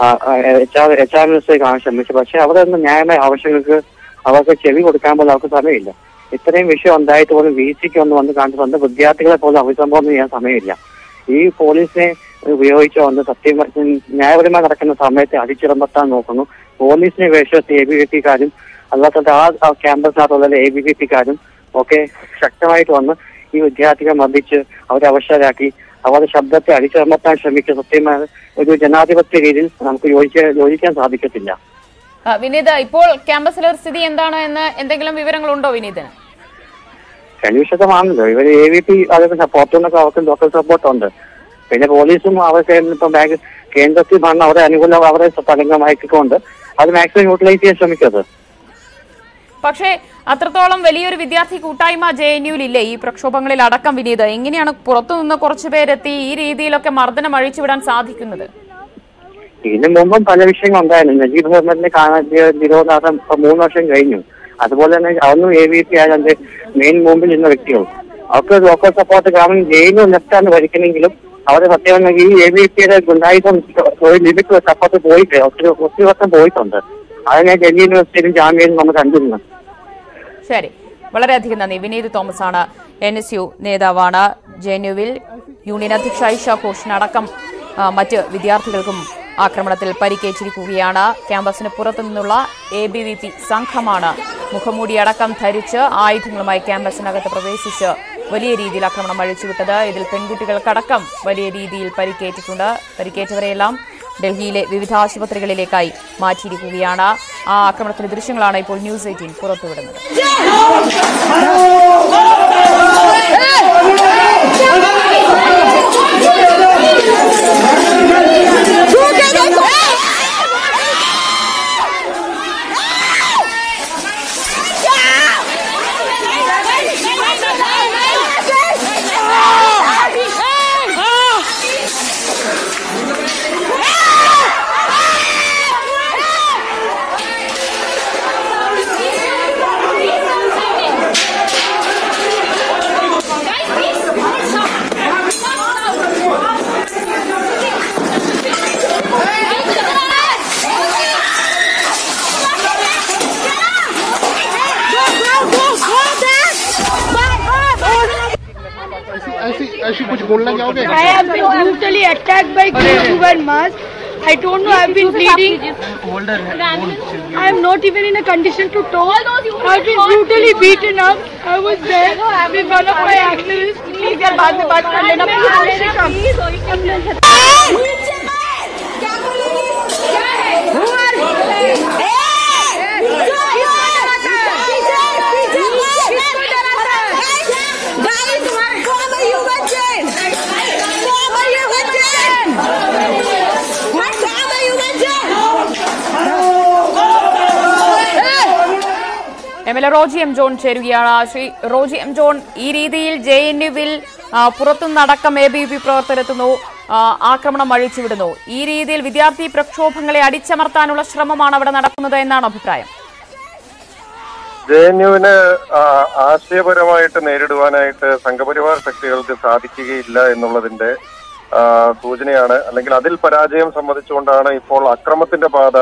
എച്ച് ആർ എച്ച് ആർ മിനിസ്റ്ററെ കാണാൻ ശ്രമിച്ചു പക്ഷെ അവിടെ നിന്ന് ന്യായമായ ആവശ്യങ്ങൾക്ക് അവർക്ക് ചെവി കൊടുക്കാൻ പോലും അവർക്ക് സമയമില്ല ഇത്രയും വിഷയം ഉണ്ടായിട്ട് പോലും വി സിക്ക് ഒന്ന് വന്ന് കണ്ട് സ്വന്തം വിദ്യാർത്ഥികളെ പോലും അഭിസംബോധന ചെയ്യാൻ സമയമില്ല ഈ പോലീസിനെ ഉപയോഗിച്ചുകൊണ്ട് സത്യം ന്യായപരമായി നടക്കുന്ന സമയത്തെ അടിച്ചിറമ്പത്താൻ നോക്കുന്നു പോലീസിനെ വേഷത്തെ എ ബി വി പിക്കാരും അല്ലാത്ത ആ ആ ക്യാമ്പസിനകത്തുള്ള എ ബി വി പിക്കാരും ഒക്കെ ശക്തമായിട്ട് വന്ന് ഈ വിദ്യാർത്ഥികളെ മർദ്ദിച്ച് അവരെ അവശരാക്കി അവരുടെ ശബ്ദത്തെ അടിച്ചമർത്താൻ ശ്രമിക്കുക സത്യമായ ഒരു ജനാധിപത്യ രീതിയിൽ നമുക്ക് യോജിക്കാൻ യോജിക്കാൻ സാധിക്കത്തില്ല ആ, വിനീത് ഇപ്പോൾ ക്യാമ്പസിലെ ഒരു സ്ഥിതി എന്താണ് എന്ന് എന്തെങ്കിലും വിവരങ്ങളുണ്ടോ വിനീതിന് കലുഷിതമാണല്ലോ ഇവർ എ വി പി അതൊക്കെ പുറത്തുനിന്നൊക്കെ അവർക്ക് ലോക്കൽ സപ്പോർട്ട് ഉണ്ട് പിന്നെ പോലീസും അവർക്ക് ഇപ്പം ബാങ്ക് കേന്ദ്രത്തിൽ ഭരണം അവരെ അനുകൂലം അവരെ തടങ്കമാക്കിക്കൊണ്ട് അത് മാക്സിമം യൂട്ടിലൈസ് ചെയ്യാൻ ശ്രമിക്കരുത് പക്ഷേ അത്രത്തോളം വലിയൊരു വിദ്യാർത്ഥി കൂട്ടായ്മ ജെ എൻ യുവിലില്ലേ ഈ പ്രക്ഷോഭങ്ങളിൽ അടക്കം വിനീത് എങ്ങനെയാണ് പുറത്തുനിന്ന് കുറച്ചു പേരെത്തി ഈ രീതിയിലൊക്കെ മർദ്ദനം അഴിച്ചുവിടാൻ സാധിക്കുന്നത് ഇതിനു മുമ്പും പല വിഷയങ്ങൾ ഉണ്ടായിരുന്നു നജീബ് ഗവൺമെന്റിനെ കാണാൻ നിരോധനം ഇപ്പൊ മൂന്ന് വർഷം കഴിഞ്ഞു അതുപോലെ തന്നെ അതൊന്നും എ വി പി ആയാലും മെയിൻ മുമ്പിൽ നിന്ന വ്യക്തികൾ അവർക്ക് ലോക്കൽ സപ്പോർട്ട് കാരണം ജയിലും ലെഫ്റ്റാണ് ഭരിക്കണമെങ്കിലും അവരെ സത്യം പറഞ്ഞാൽ ഈ എ വി പിയുടെ ഗുണ്ടായുധം ഒരു ലിമിറ്റ് സപ്പോർട്ട് പോയിട്ട് ഒത്തിരി ഒത്തിരി വർഷം പോയിട്ടുണ്ട് അതിനെ ഡൽഹി യൂണിവേഴ്സിറ്റിയിലും ജാമ്യയിലും നമ്മൾ കണ്ടിരുന്നു ശരി വളരെയധികം നന്ദി വിനീത് തോമസ് ആണ് എൻ എസ് യു നേതാവാണ് ജെ എൻ യുവിൽ യൂണിയൻ അധ്യക്ഷ ഐഷ ഘോഷിനടക്കം ആ, മറ്റ് വിദ്യാർത്ഥികൾക്കും ആക്രമണത്തിൽ പരിക്കേറ്റിരിക്കുകയാണ് ക്യാമ്പസിന് പുറത്തു നിന്നുള്ള എ ബി വി പി സംഘമാണ് മുഖംമൂടി അടക്കം ധരിച്ച് ആയുധങ്ങളുമായി ക്യാമ്പസിനകത്ത് പ്രവേശിച്ച് വലിയ രീതിയിൽ ആക്രമണം അഴിച്ചുവിട്ടത് ഇതിൽ പെൺകുട്ടികൾക്കടക്കം വലിയ രീതിയിൽ പരിക്കേറ്റിട്ടുണ്ട് പരിക്കേറ്റവരെയെല്ലാം ഡൽഹിയിലെ വിവിധ ആശുപത്രികളിലേക്കായി മാറ്റിയിരിക്കുകയാണ് ആ ആക്രമണത്തിന്റെ ദൃശ്യങ്ങളാണ് ഇപ്പോൾ ന്യൂസ് എയ്റ്റീൻ പുറത്തുവിടുന്നത് ऐसी ऐसी कुछ बोलना चाहोगे I have been brutally attacked by K2 and Mars. I don't know, I've been bleeding. I am not even in a condition to talk. I've been brutally beaten up. I was there with one of my activists. Please, यार बाद में बात कर लेना. Please, M L A Roji M John ചേരുകയാണ് Shri Roji M John ഈ രീതിയിൽ J N യുവിൽ പുറത്തുനിന്നടക്കം എ ബി പി പ്രവർത്തകരെത്തുന്നു ആ, ആക്രമണം അഴിച്ചുവിടുന്നു ഈ രീതിയിൽ വിദ്യാർത്ഥി പ്രക്ഷോഭങ്ങളെ അടിച്ചമർത്താനുള്ള ശ്രമമാണ് അവിടെ നടക്കുന്നത് എന്നാണ് അഭിപ്രായം ജെ എൻ യുവിന് ആശയപരമായിട്ട് നേരിടുവാനായിട്ട് സംഘപരിവാർ ശക്തികൾക്ക് സാധിക്കുകയില്ല എന്നുള്ളതിന്റെ ആ, സൂചനയാണ് അല്ലെങ്കിൽ അതിൽ പരാജയം സംബന്ധിച്ചുകൊണ്ടാണ് ഇപ്പോൾ അക്രമത്തിന്റെ പാത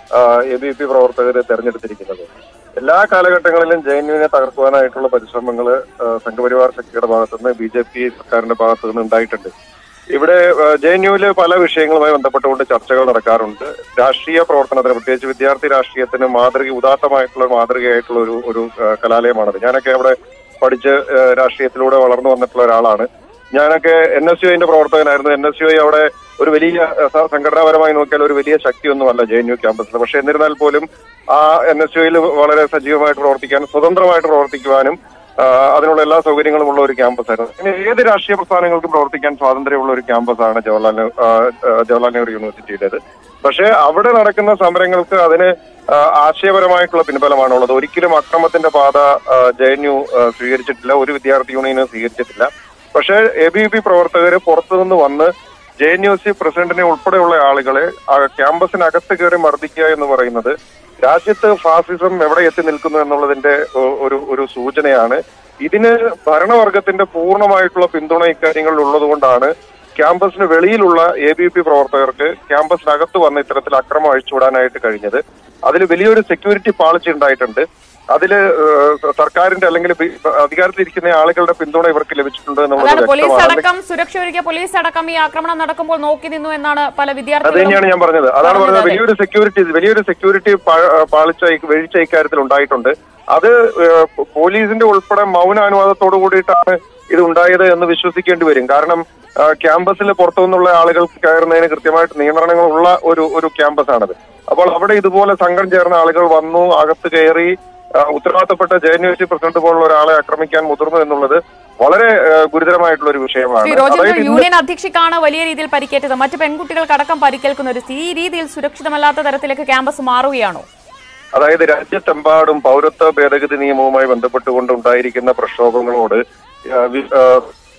എ ബി പി പ്രവർത്തകർ തെരഞ്ഞെടുത്തിരിക്കുന്നത് എല്ലാ കാലഘട്ടങ്ങളിലും ജെ എൻ യുവിനെ തകർക്കുവാനായിട്ടുള്ള പരിശ്രമങ്ങൾ സംഘപരിവാർ ശക്തിയുടെ ഭാഗത്തുനിന്ന് ബി ജെ പി സർക്കാരിന്റെ ഭാഗത്തുനിന്ന് ഉണ്ടായിട്ടുണ്ട് ഇവിടെ ജെ എൻ യുവില് പല വിഷയങ്ങളുമായി ബന്ധപ്പെട്ടുകൊണ്ട് ചർച്ചകൾ നടക്കാറുണ്ട് രാഷ്ട്രീയ പ്രവർത്തനത്തിന് പ്രത്യേകിച്ച് വിദ്യാർത്ഥി രാഷ്ട്രീയത്തിന് മാതൃക ഉദാത്തമായിട്ടുള്ള മാതൃകയായിട്ടുള്ള ഒരു ഒരു ആ, കലാലയമാണത് ഞാനൊക്കെ അവിടെ പഠിച്ച് ആ, രാഷ്ട്രീയത്തിലൂടെ വളർന്നു വന്നിട്ടുള്ള ഒരാളാണ് ഞാനൊക്കെ എൻ എസ് യു ഐന്റെ പ്രവർത്തകനായിരുന്നു എൻ എസ് യു ഐ അവിടെ ഒരു വലിയ ആ, സ- സംഘടനാപരമായി നോക്കിയാൽ ഒരു വലിയ ശക്തിയൊന്നുമല്ല ജെ എൻ യു ക്യാമ്പസിൽ പക്ഷെ എന്നിരുന്നാൽ പോലും ആ എൻ എസ് യു ഐയിൽ വളരെ സജീവമായിട്ട് പ്രവർത്തിക്കാനും സ്വതന്ത്രമായിട്ട് പ്രവർത്തിക്കുവാനും ആ, അതിനുള്ള എല്ലാ സൗകര്യങ്ങളും ഉള്ള ഒരു ക്യാമ്പസ് ആയിരുന്നു പിന്നെ ഏത് രാഷ്ട്രീയ പ്രസ്ഥാനങ്ങൾക്കും പ്രവർത്തിക്കാൻ സ്വാതന്ത്ര്യമുള്ള ഒരു ക്യാമ്പസാണ് ജവഹർലാൽ നെഹ്റു ആ, ആ, ജവഹർലാൽ നെഹ്റു യൂണിവേഴ്സിറ്റിയുടേത് പക്ഷേ അവിടെ നടക്കുന്ന സമരങ്ങൾക്ക് അതിന് ആ, ആശയപരമായിട്ടുള്ള പിൻബലമാണുള്ളത് ഒരിക്കലും അക്രമത്തിന്റെ പാത ജെ എൻ യു സ്വീകരിച്ചിട്ടില്ല ഒരു വിദ്യാർത്ഥി യൂണിയനും സ്വീകരിച്ചിട്ടില്ല പക്ഷേ എ ബി പി പ്രവർത്തകർ പുറത്തുനിന്ന് വന്ന് ജെ എൻ യു സി പ്രസിഡന്റിനെ ഉൾപ്പെടെയുള്ള ആളുകളെ ആ ക്യാമ്പസിനകത്ത് കയറി മർദ്ദിക്കുക എന്ന് പറയുന്നത് രാജ്യത്ത് ഫാസിസം എവിടെ എത്തി നിൽക്കുന്നു എന്നുള്ളതിന്റെ ഒ- ഒരു ഒരു സൂചനയാണ് ഇതിന് ഭരണവർഗത്തിന്റെ പൂർണ്ണമായിട്ടുള്ള പിന്തുണ ഇക്കാര്യങ്ങളിൽ ഉള്ളതുകൊണ്ടാണ് ക്യാമ്പസിന് വെളിയിലുള്ള എ ബി പി പ്രവർത്തകർക്ക് ക്യാമ്പസിനകത്ത് വന്ന് ഇത്തരത്തിൽ അക്രമം അഴിച്ചുവിടാനായിട്ട് കഴിഞ്ഞത് അതിൽ വലിയൊരു സെക്യൂരിറ്റി പാളിച്ച ഉണ്ടായിട്ടുണ്ട് അതില് ഏഹ്, സർക്കാരിന്റെ അല്ലെങ്കിൽ ബി- അധികാരത്തിലിരിക്കുന്ന ആളുകളുടെ പിന്തുണ ഇവർക്ക് ലഭിച്ചിട്ടുണ്ട് എന്നുള്ളത് അതാണ് പോലീസ് വ്യക്തമാണ് അടക്കം സുരക്ഷ ഒരുക്കിയ പോലീസ് അടക്കം ഈ ആക്രമണം നടക്കുമ്പോൾ നോക്കി നിന്നു എന്നാണ് പല അത് വിദ്യാർത്ഥികളും തന്നെയാണ് ഞാൻ പറഞ്ഞത് അതാണ് പറഞ്ഞത്, പറഞ്ഞത് അതെ. വലിയൊരു സെക്യൂരിറ്റി വലിയൊരു സെക്യൂരിറ്റി പാ- പാളിച്ച ഈ- വീഴ്ച ഇക്കാര്യത്തിൽ ഉണ്ടായിട്ടുണ്ട് അത് ഏഹ്, പോലീസിന്റെ ഉൾപ്പെടെ മൗന അനുവാദത്തോടു കൂടിയിട്ടാണ് ഇത് ഉണ്ടായത് എന്ന് വിശ്വസിക്കേണ്ടി വരും കാരണം ആ, ക്യാമ്പസിൽ പുറത്തു നിന്നുള്ള ആളുകൾക്ക് കയറുന്നതിന് കൃത്യമായിട്ട് നിയന്ത്രണങ്ങൾ ഉള്ള ഒരു ഒരു ക്യാമ്പസ് ആണത് അപ്പോൾ അവിടെ ഇതുപോലെ സംഘം ചേർന്ന ആളുകൾ വന്നു അകത്ത് കയറി ആ, ഉത്തരവാദിത്തപ്പെട്ട J N U C president പോലുള്ള ഒരാളെ ആക്രമിക്കാൻ മുതിർന്നു എന്നുള്ളത് വളരെ ഏഹ്, ഗുരുതരമായിട്ടുള്ള ഒരു വിഷയമാണ് ശ്രീ റോജൻ അതായത് ഇന്ന് യൂണിയൻ അധ്യക്ഷക്കാണ് വലിയ രീതിയിൽ പരിക്കേറ്റത് മറ്റ് പെൺകുട്ടികൾക്കടക്കം പരിക്കേൽക്കുന്ന ഒരു സ്ഥിതി. ഈ രീതിയിൽ സുരക്ഷിതമല്ലാത്ത തരത്തിലേക്ക് ക്യാമ്പസ് മാറുകയാണോ അതായത് രാജ്യത്തെമ്പാടും പൗരത്വ ഭേദഗതി നിയമവുമായി ബന്ധപ്പെട്ടുകൊണ്ട് ഉണ്ടായിരിക്കുന്ന പ്രക്ഷോഭങ്ങളോട് ആ, വി- ആ,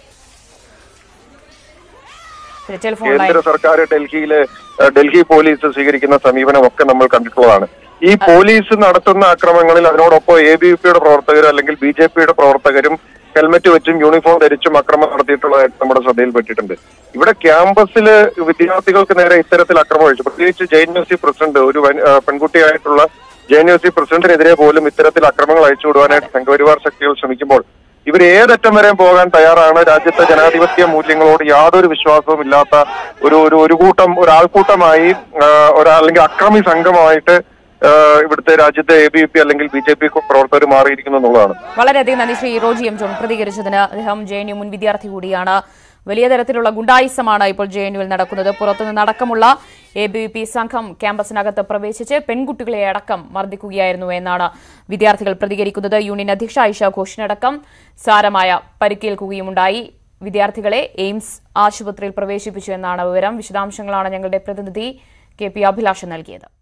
ടെലിഫോൺ കേന്ദ്ര ലൈൻ സർക്കാർ ഡൽഹിയിലെ ആ, ഡൽഹി പോലീസ് സ്വീകരിക്കുന്ന സമീപനമൊക്കെ നമ്മൾ കണ്ടിട്ടുള്ളതാണ് ഈ പോലീസ് നടത്തുന്ന അക്രമങ്ങളിൽ അതിനോടൊപ്പം എ ബി പിയുടെ പ്രവർത്തകരും അല്ലെങ്കിൽ ബി ജെ പിയുടെ പ്രവർത്തകരും ഹെൽമറ്റ് വെച്ചും യൂണിഫോം ധരിച്ചും അക്രമം നടത്തിയിട്ടുള്ളതായിട്ട് നമ്മുടെ ശ്രദ്ധയിൽപ്പെട്ടിട്ടുണ്ട് ഇവിടെ ക്യാമ്പസിൽ വിദ്യാർത്ഥികൾക്ക് നേരെ ഇത്തരത്തിൽ അക്രമം ഒഴിച്ചു പ്രത്യേകിച്ച് ജെയിൻ യു സി പ്രസിഡന്റ് ഒരു വൻ- ആ, പെൺകുട്ടിയായിട്ടുള്ള ജെയിൻ യു സി പ്രസിഡന്റിനെതിരെ പോലും ഇത്തരത്തിൽ അക്രമങ്ങൾ അയച്ചുവിടുവാനായിട്ട് സംഘപരിവാർ ശക്തികൾ ശ്രമിക്കുമ്പോൾ ഇവർ ഏതറ്റം വരെയും പോകാൻ തയ്യാറാണ് രാജ്യത്തെ ജനാധിപത്യ മൂല്യങ്ങളോട് യാതൊരു വിശ്വാസവും ഇല്ലാത്ത ഒരു ഒരു ഒരു കൂട്ടം ഒരു ആൾക്കൂട്ടമായി ആ, ഒരു അല്ലെങ്കിൽ അക്രമി സംഘമായിട്ട് ആ, ഇവിടുത്തെ രാജ്യത്തെ എ ബി പി അല്ലെങ്കിൽ ബി ജെ പി പ്രവർത്തകർ മാറിയിരിക്കുന്നു എന്നുള്ളതാണ് വളരെയധികം നന്ദി ശ്രീ റോജി എം ജോൺ പ്രതികരിച്ചതിന് അദ്ദേഹം ജെ എൻ യു മുൻ വിദ്യാർത്ഥി കൂടിയാണ് വലിയ തരത്തിലുള്ള ഗുണ്ടായിസമാണ് ഇപ്പോൾ ജെ എൻ യുവിൽ നടക്കുന്നത് പുറത്തുനിന്ന് അടക്കമുള്ള എ ബി പി സംഘം ക്യാമ്പസിനകത്ത് പ്രവേശിച്ച് പെൺകുട്ടികളെ അടക്കം മർദ്ദിക്കുകയായിരുന്നു എന്നാണ് വിദ്യാർത്ഥികൾ പ്രതികരിക്കുന്നത് യൂണിയൻ അധ്യക്ഷ ഐഷ ഘോഷിനടക്കം സാരമായ പരിക്കേൽക്കുകയുമുണ്ടായി വിദ്യാർത്ഥികളെ എയിംസ് ആശുപത്രിയിൽ പ്രവേശിപ്പിച്ചു എന്നാണ് വിവരം വിശദാംശങ്ങളാണ് ഞങ്ങളുടെ പ്രതിനിധി കെ പി അഭിലാഷ് നൽകിയത്